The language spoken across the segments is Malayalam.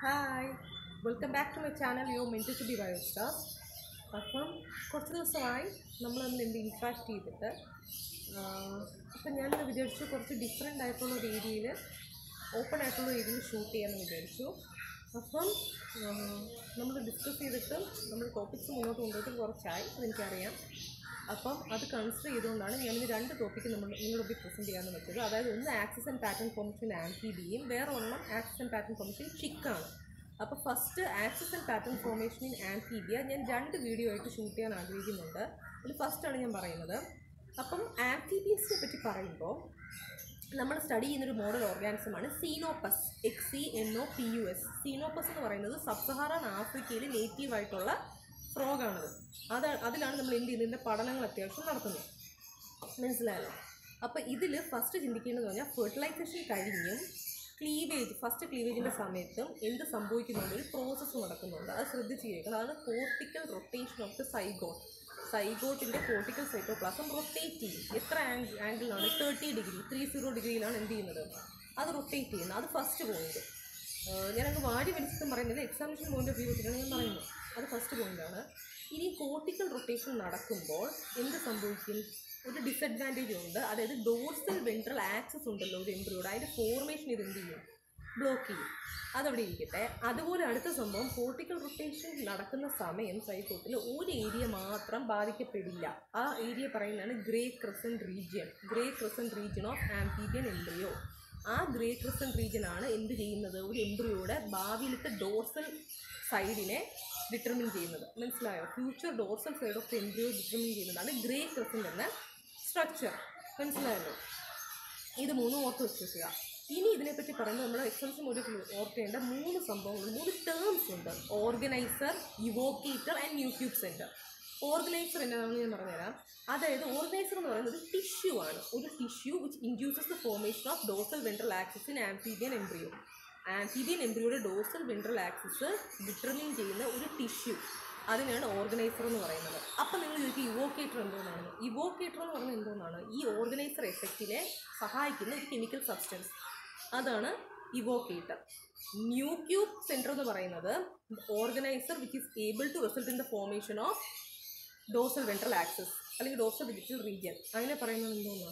hi welcome back to my channel you meant to be biostars അപ്പം കുറച്ച് ദിവസമായി നമ്മളൊന്ന് എന്ത് ഇൻട്രാക്ട് ചെയ്തിട്ട് അപ്പം ഞാനിന്ന് വിചാരിച്ചു കുറച്ച് ഡിഫറെൻ്റ് ആയിട്ടുള്ള ഒരു ഏരിയയിൽ ഓപ്പൺ ആയിട്ടുള്ള ഏരിയയിൽ ഷൂട്ട് ചെയ്യാമെന്ന് വിചാരിച്ചു അപ്പം നമ്മൾ ഡിസ്കസ് ചെയ്തിട്ട് നമ്മൾ ടോപ്പിക്സ് മുന്നോട്ട് കൊണ്ടുപോയിട്ട് കുറച്ചായി അതെനിക്കറിയാം അപ്പം അത് കൺസിഡർ ചെയ്തുകൊണ്ടാണ് ഞാനിന്ന് രണ്ട് ടോപ്പിക്ക് നമ്മൾ നിങ്ങളോട് പ്രസൻറ്റ് ചെയ്യാമെന്ന് വെച്ചത് അതായത് ഒന്ന് ആക്സസ് ആൻഡ് പാറ്റേൺ ഫോർമേഷൻ ആംഫിബിയും വേറെ ഒരെണ്ണം ആക്സസ് ആൻഡ് പാറ്റേൺ ഫോർമേഷൻ ചിക്കാണ് അപ്പോൾ first axis and pattern formation in amphibia ഞാൻ രണ്ട് വീഡിയോ ആയിട്ട് ഷൂട്ട് ചെയ്യാൻ ആഗ്രഹിക്കുന്നുണ്ട് അതിൽ ഫസ്റ്റാണ് ഞാൻ പറയുന്നത് അപ്പം ആംഫീബിയൻസിനെ പറ്റി പറയുമ്പോൾ നമ്മൾ സ്റ്റഡി ചെയ്യുന്നൊരു മോഡൽ ഓർഗാനിസമാണ് Xenopus X C N O P U S Xenopus എന്ന് പറയുന്നത് സബ്സഹാറൻ ആഫ്രിക്കയിൽ നേറ്റീവ് ആയിട്ടുള്ള ഫ്രോഗാണത് അത് അതിലാണ് നമ്മൾ എന്ത് ചെയ്യുന്നതിൻ്റെ പഠനങ്ങൾ അത്യാവശ്യം നടത്തുന്നത് മനസ്സിലായല്ലോ അപ്പോൾ ഇതിൽ ഫസ്റ്റ് ചിന്തിക്കേണ്ടത് പറഞ്ഞാൽ ഫെർട്ടിലൈസേഷൻ കഴിഞ്ഞും ക്ലീവേജ് ഫസ്റ്റ് ക്ലീവേജിൻ്റെ സമയത്തും എന്ത് സംഭവിക്കുന്നുണ്ട് ഒരു പ്രോസസ്സ് നടക്കുന്നുണ്ട് അത് ശ്രദ്ധിച്ചിരിക്കണം അതാണ് cortical rotation of the zygote സൈഗോട്ടിൻ്റെ കോർട്ടിക്കൽ സൈറ്റോപ്ലാസം റൊട്ടേറ്റ് ചെയ്യും എത്ര ആംഗിൾ ആംഗിളിലാണ് തേർട്ടി ഡിഗ്രി ത്രീ സീറോ ഡിഗ്രിയിലാണ് എന്ത് ചെയ്യുന്നത് അത് റൊട്ടേറ്റ് ചെയ്യുന്നത് അത് ഫസ്റ്റ് പോയിന്റ് ഞാനങ്ങ് വാരി വലിച്ചിട്ടും പറയുന്നത് എക്സാമിനേഷൻ പോയിന്റ് ഓഫ് വ്യൂ വെച്ചിട്ടാണ് ഞാൻ പറയുന്നത് അത് ഫസ്റ്റ് പോയിന്റാണ് ഇനി കോർട്ടിക്കൽ റൊട്ടേഷൻ നടക്കുമ്പോൾ എന്ത് സംഭവിക്കും ഒരു ഡിസഡ്വാൻറ്റേജ് ഉണ്ട് അതായത് ഡോർസൽ വെൻട്രൽ ആക്സസ് ഉണ്ടല്ലോ ഒരു എംബ്രിയോഡ് അതിൻ്റെ ഫോർമേഷൻ ഇത് എന്ത് ചെയ്യും ബ്ലോക്ക് ചെയ്യും അതവിടെ ഇരിക്കട്ടെ അതുപോലെ അടുത്ത സംഭവം കോർട്ടിക്കൽ റൊട്ടേഷൻ നടക്കുന്ന സമയം സൈക്കോട്ടിൽ ഒരു ഏരിയ മാത്രം ബാധിക്കപ്പെടില്ല ആ ഏരിയ പറയുന്നതാണ് grey crescent region grey crescent region of amphibian embryo ആ ഗ്രേ ക്രസൻ റീജിയൻ ആണ് എന്ത് ചെയ്യുന്നത് ഒരു എംബ്രിയോയുടെ ഭാവിയിലത്തെ ഡോർസൽ സൈഡിനെ ഡിറ്റർമിൻ ചെയ്യുന്നത് മനസ്സിലായോ future dorsal side of embryo determine ചെയ്യുന്നതാണ് ഗ്രേ ക്രസൻ്റ് എന്ന സ്ട്രക്ചർ മനസ്സിലായല്ലോ ഇത് മൂന്നും ഓർത്ത് വെച്ചേക്കുക ഇനി ഇതിനെപ്പറ്റി പറയുമ്പോൾ നമ്മൾ എക്സാംസ് ഒരു ഓർക്കേണ്ട മൂന്ന് സംഭവങ്ങൾ മൂന്ന് ടേംസ് ഉണ്ട് organiser evocator and Nieuwkoop centre organiser എന്താണെന്ന് ഞാൻ പറഞ്ഞുതരാം അതായത് ഓർഗനൈസർ എന്ന് പറയുന്നത് ടിഷ്യൂ ആണ് ഒരു tissue which induces the formation of dorsal ventral axis in amphibian embryo amphibian എംബ്രിയോയുടെ ഡോസൽ വെൻട്രൽ ആക്സിസ് ഡിറ്റർമിൻ ചെയ്യുന്ന ഒരു ടിഷ്യൂ അതിനാണ് ഓർഗനൈസർ എന്ന് പറയുന്നത് അപ്പം നിങ്ങൾ ചോദിക്കും ഇവോക്കേറ്റർ എന്തോന്നാണ് ഇവോക്കേറ്റർ എന്ന് പറയുന്നത് എന്തോന്നാണ് ഈ ഓർഗനൈസർ എഫക്റ്റിനെ സഹായിക്കുന്ന ഒരു കെമിക്കൽ സബ്സ്റ്റൻസ് അതാണ് ഇവോക്കേറ്റർ ന്യൂക്യൂബ് സെൻറ്റർ എന്ന് പറയുന്നത് organiser which is able to result in the formation of dorsal ventral axis അല്ലെങ്കിൽ ഡോസൽ ഡിജിറ്റൽ റീജിയൻ അങ്ങനെ പറയുന്നത് എന്തോന്നാണ്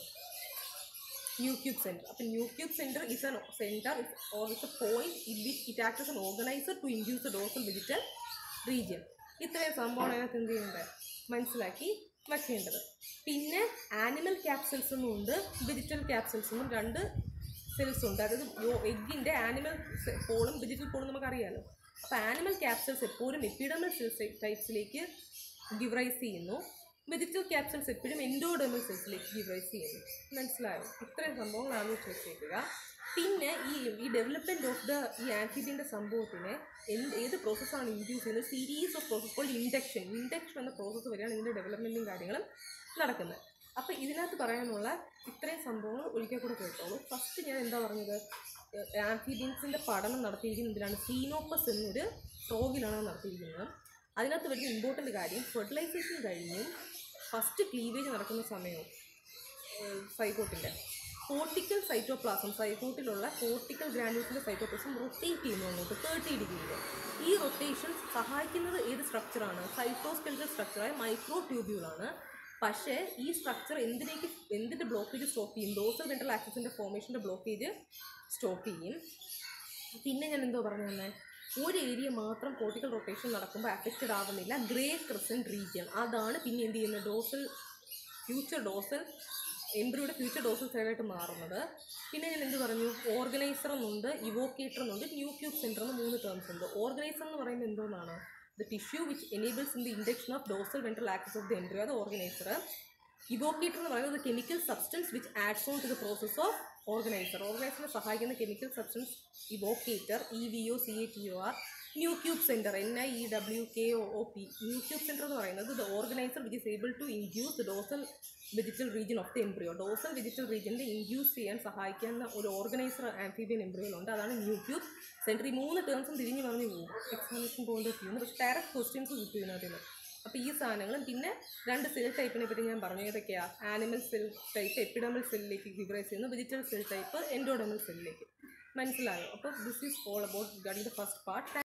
ന്യൂക്യൂബ് സെൻറ്റർ അപ്പം Nieuwkoop centre is an centre or is a point in which it act as an organiser to induce the dorsal digital region ഇത്രയും സംഭവമാണ് അതിനകത്ത് എന്ത് ചെയ്യേണ്ടത് മനസ്സിലാക്കി വയ്ക്കേണ്ടത് പിന്നെ ആനിമൽ ക്യാപ്സൽസ് എന്നും ഉണ്ട് വെജിറ്റൽ ക്യാപ്സൽസ് എന്നും രണ്ട് സെൽസ് ഉണ്ട് അതായത് എഗ്ഗിൻ്റെ ആനിമൽ പോളും വെജിറ്റൽ പോളും നമുക്കറിയാമല്ലോ അപ്പോൾ ആനിമൽ ക്യാപ്സൽസ് എപ്പോഴും എപ്പിഡമൽ സെൽസ് ടൈപ്സിലേക്ക് ഗിവറൈസ് ചെയ്യുന്നു വെജിറ്റൽ ക്യാപ്സൽസ് എപ്പോഴും എൻഡോഡെമൽ സെൽസിലേക്ക് ഗിവറൈസ് ചെയ്യുന്നു മനസ്സിലായോ ഇത്രയും സംഭവങ്ങൾ ആലോചിച്ച് വെച്ചേക്കുക പിന്നെ ഈ ഈ ഡെവലപ്മെൻറ്റ് ഓഫ് ദ ഈ ആൻഫീബിയൻ്റെ സംഭവത്തിന് എന്ത് ഏത് പ്രോസസ്സാണ് ഇൻഡ്യൂസ് ചെയ്യുന്നത് series of process called induction induction എന്ന പ്രോസസ്സ് വരെയാണ് ഇതിൻ്റെ ഡെവലപ്മെൻറ്റും കാര്യങ്ങളും നടക്കുന്നത് അപ്പോൾ ഇതിനകത്ത് പറയാനുള്ള ഇത്രയും സംഭവങ്ങൾ ഒരിക്കൽ കൂടെ കേട്ടോളൂ ഫസ്റ്റ് ഞാൻ എന്താ പറഞ്ഞത് ആംഫീബിയൻസിൻ്റെ പഠനം നടത്തിയിരിക്കുന്നത് ഇതിലാണ് സീനോപ്പസ് എന്നൊരു ഫ്രോഗിലാണ് നടത്തിയിരിക്കുന്നത് അതിനകത്ത് വരുന്ന ഇമ്പോർട്ടൻ്റ് കാര്യം ഫെർട്ടിലൈസേഷൻ കഴിഞ്ഞും ഫസ്റ്റ് ക്ലീവേജ് നടക്കുന്ന സമയവും സൈക്കോട്ടിൻ്റെ കോർട്ടിക്കൽ സൈറ്റോപ്ലാസം സൈക്കോട്ടിലുള്ള കോർട്ടിക്കൽ ഗ്രാനുസിൻ്റെ സൈറ്റോപ്ലാസം റൊട്ടേറ്റ് ചെയ്യുന്നു അങ്ങോട്ട് തേർട്ടി ഡിഗ്രിയിൽ ഈ റൊട്ടേഷൻ സഹായിക്കുന്നത് ഏത് സ്ട്രക്ചറാണ് സൈറ്റോസ്കെലിറ്റൽ സ്ട്രക്ചറായ മൈക്രോ ട്യൂബ്യൂളാണ് പക്ഷേ ഈ സ്ട്രക്ചർ എന്തിനേക്ക് എന്തിൻ്റെ ബ്ലോക്കേജ് സ്റ്റോപ്പ് ചെയ്യും ഡോസൽ വെൻട്രൽ ആക്സിസിൻ്റെ ഫോർമേഷൻ്റെ ബ്ലോക്കേജ് സ്റ്റോപ്പ് ചെയ്യും പിന്നെ ഞാൻ എന്തോ പറഞ്ഞു തന്നെ ഒരു ഏരിയ മാത്രം കോർട്ടിക്കൽ റൊട്ടേഷൻ നടക്കുമ്പോൾ അഫക്റ്റഡ് ആവുന്നില്ല ഗ്രേ ക്രിസൻറ്റ് റീജിയൻ അതാണ് പിന്നെ എന്ത് ചെയ്യുന്നത് ഡോസൽ ഫ്യൂച്ചർ ഡോസൽ എംബ്രിയുടെ ഫ്യൂച്ചർ ഡോസൽ സൈഡായിട്ട് മാറുന്നത് പിന്നെ ഞാൻ എന്ത് പറഞ്ഞു ഓർഗനൈസർ എന്നുണ്ട് ഇവോക്കേറ്റർ എന്നുണ്ട് ന്യൂക്യൂബ് സെൻറ്റർ എന്ന് മൂന്ന് ടേംസ് ഉണ്ട് ഓർഗനൈസർ എന്ന് പറയുമ്പോൾ എന്തോന്നാണ് the tissue which enables in the induction of dorsal ventral axis of the embryo അത് ഓർഗനൈസർ ഇവോക്കേറ്റർ എന്ന് പറയുന്നത് chemical substance which adds on to the process of organiser ഓർഗനൈസറിനെ സഹായിക്കുന്ന chemical substance evocator E V O C A T O R Nieuwkoop centre N I E W K O O P Nieuwkoop centre എന്ന് പറയുന്നത് the organiser which is able to induce the dorsal vegetal region of the embryo dorsal vegetal റീജിയൻ്റെ ഇൻഡ്യൂസ് ചെയ്യാൻ സഹായിക്കുന്ന ഒരു ഓർഗനൈസർ ആംഫീബിയൻ എംബ്രിയോയിലുണ്ട് അതാണ് ന്യൂ ക്യൂബ് സെൻറ്റർ ഈ മൂന്ന് ടേംസും തിരിഞ്ഞ് പറഞ്ഞു പോകും എക്സാമിനേഷൻ പോയിന്റ് ഓഫ് വ്യൂ പക്ഷേ ഡയറക്റ്റ് ക്വസ്റ്റ്യൻസ് കിട്ടും ഇതിനകത്ത് അപ്പോൾ ഈ സാധനങ്ങളും പിന്നെ രണ്ട് സെൽ ടൈപ്പിനെ പറ്റി ഞാൻ പറഞ്ഞു ഏതൊക്കെയാണ് ആനിമൽ സെൽ ടൈപ്പ് എപ്പിഡമൽ സെല്ലിലേക്ക് ഗിവറൈസ് ചെയ്യുന്നു വെജിറ്റൽ സെൽ ടൈപ്പ് എൻഡോഡമൽ സെല്ലിലേക്ക് മനസ്സിലായോ അപ്പോൾ this is all about on the first part